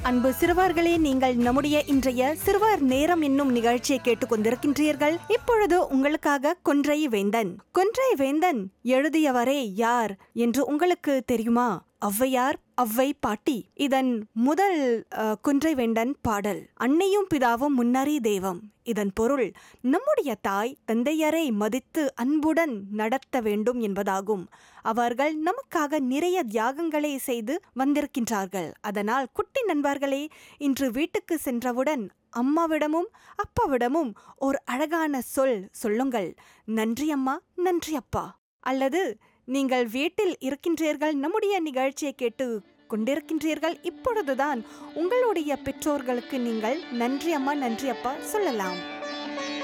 அன்பு சிறுவர்களே நீங்கள் நம்முடைய இன்றைய சிறுவர் நேரம் என்னும் நிகழ்ச்சியை கேட்டுக்கொண்டிருக்கின்றீர்கள் இப்பொழுது உங்களுக்காக கொன்றை வேந்தன் கொன்றை வேந்தன் எழுதியவரே யார் என்று உங்களுக்கு தெரியுமா ஔவையார் ஔவை பாட்டி இதன் முதல் அஹ், கொன்றை வேண்டன் பாடல் அன்னையும் பிதாவும் முன்னறி தெய்வம் இதன் பொருள் நம்முடைய தாய் தந்தையரை மதித்து அன்புடன் நடத்த வேண்டும் என்பதாகும் அவர்கள் நமக்காக நிறைய தியாகங்களை செய்து வந்திருக்கின்றார்கள் அதனால் குட்டி நண்பர்களே இன்று வீட்டுக்கு சென்றவுடன் அம்மாவிடமும் அப்பாவிடமும் ஒரு அழகான சொல் சொல்லுங்கள் நன்றி அம்மா நன்றி அப்பா அல்லது நீங்கள் வீட்டில் இருக்கின்றீர்கள் நம்முடைய நிகழ்ச்சியை கேட்டு கொண்டிருக்கின்றீர்கள் இப்பொழுதுதான் உங்களுடைய பெற்றோர்களுக்கு நீங்கள் நன்றி அம்மா நன்றி அப்பா சொல்லலாம்